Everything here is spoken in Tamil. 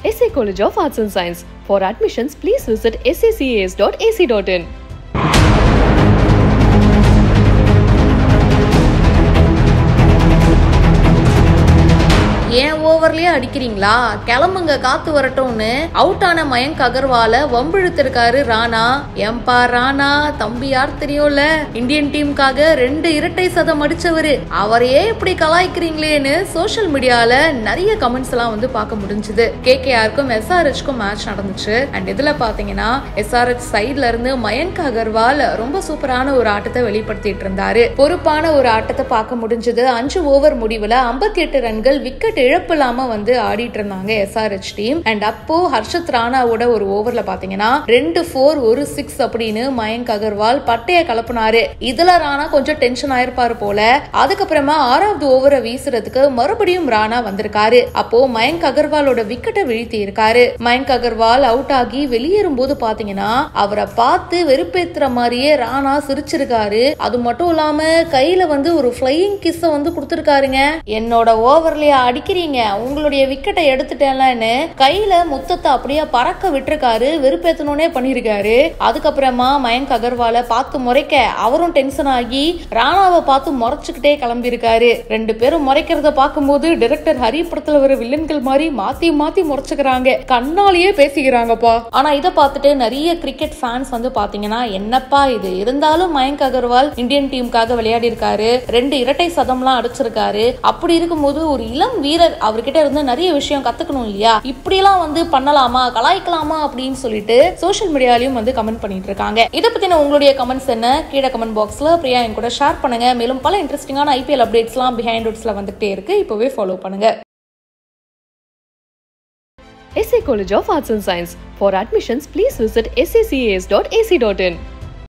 SA College of Arts and Science. For admissions, please visit sacas.ac.in. ஏன் ஓவர்லயே அடிக்கிறீங்களா கிளம்புங்க காத்து வரட்டும்னு அவுட் ஆன மயங்க் அகர்வால வம்பிழுத்திருக்காரு ராணா ஏம்பா ராணா தம்பி யார் தெரியும்ல இந்தியன் டீமுக்காக ரெண்டு இரட்டை சதம் அடிச்சவரு அவரையே இப்படி கலாய்க்கிறீங்களேன்னு சோஷியல் மீடியால நிறைய கமெண்ட்ஸ் எல்லாம் வந்து பார்க்க முடிஞ்சது கே கேஆருக்கும் எஸ்ஆர்ஹெச்க்கும் மேட்ச் நடந்துச்சு அண்ட் இதுல பாத்தீங்கன்னா எஸ்ஆர்ஹெச் சைட்ல இருந்து மயங்க் அகர்வால் ரொம்ப சூப்பரான ஒரு ஆட்டத்தை வெளிப்படுத்திட்டு இருந்தாரு பொறுப்பான ஒரு ஆட்டத்தை பார்க்க முடிஞ்சது அஞ்சு ஓவர் முடிவுல 58 எட்டு ரன்கள் விக்கெட் இழப்பு இல்லாம வந்து ஆடிட்டு இருந்தாங்க எஸ்ஆர்ஹெச் டீம் அண்ட் அப்போ ஹர்ஷத் ராணாவோட ஒரு ஓவர்ல பாத்தீங்கன்னா ரெண்டு ஃபோர் ஒரு சிக்ஸ் அப்படின்னு மயங்க் அகர்வால் பட்டைய கலப்புனாரு இதுல ராணா கொஞ்சம் டென்ஷன் ஆயிருப்பாரு போல அதுக்கப்புறமா ஆறாவது ஓவரை வீசுறதுக்கு மறுபடியும் ராணா வந்திருக்காரு அப்போ மயங்க் அகர்வாலோட விக்கெட்டை வீழ்த்தி இருக்காரு மயங்க் அகர்வால் அவுட் ஆகி வெளியேறும் போது பாத்தீங்கன்னா அவரை பார்த்து வெறுப்பேத்துற மாதிரியே ராணா சிரிச்சிருக்காரு அது மட்டும் இல்லாம கையில வந்து ஒரு ஃபிளையிங் கிஸ் வந்து கொடுத்திருக்காருங்க என்னோட ஓவர்லயே அடிக்கிறீங்க உங்களுடைய விக்கெட்டை எடுத்துட்டேன்லன்னு கையில முத்தத்தை அப்படியே பறக்க விட்டுருக்காரு வெறுப்பேத்தணும்னே பண்ணிருக்காரு அதுக்கப்புறமா மயங்க் அகர்வால பார்த்து முறைக்க அவரும் டென்ஷன் ஆகி ராணாவை பார்த்து முறைச்சுக்கிட்டே கிளம்பியிருக்காரு ரெண்டு பேரும் முறைக்கிறத பார்க்கும்போது டைரக்டர் ஹரி படத்துல வர வில்லன்கள் மாதிரி மாத்தி மாத்தி முறைச்சுக்கிறாங்க கண்ணாலேயே பேசிக்கிறாங்கப்பா ஆனா இதை பார்த்துட்டு நிறைய கிரிக்கெட் ஃபேன்ஸ் வந்து பாத்தீங்கன்னா என்னப்பா இது இருந்தாலும் மயங்க் அகர்வால் இந்தியன் டீமுக்காக விளையாடி இருக்காரு ரெண்டு இரட்டை சதம்லாம் அடிச்சிருக்காரு அப்படி இருக்கும்போது ஒரு இளம் வீரர் அவர்கிட்ட இருந்து நிறைய விஷயம் கத்துக்கணும் இல்லையா இப்படியெல்லாம் வந்து பண்ணலாமா கலாய்க்கலாமா அப்படின்னு சொல்லிட்டு சோஷியல் மீடியாலையும் வந்து கமெண்ட் பண்ணிட்டு இருக்காங்க இதை பத்தின உங்களுடைய கமெண்ட்ஸ் என்ன கீழே கமெண்ட் பாக்ஸ்ல பிரியா என் கூட ஷேர் பண்ணுங்க மேலும் பல இன்ட்ரெஸ்டிங்கான ஐபிஎல் அப்டேட்ஸ்லாம் பிஹைண்ட் ரூட்ஸ்ல வந்துகிட்டே இருக்கு இப்பவே ஃபாலோ பண்ணுங்க SA College of Arts and Science. For admissions, please visit sacas.ac.in.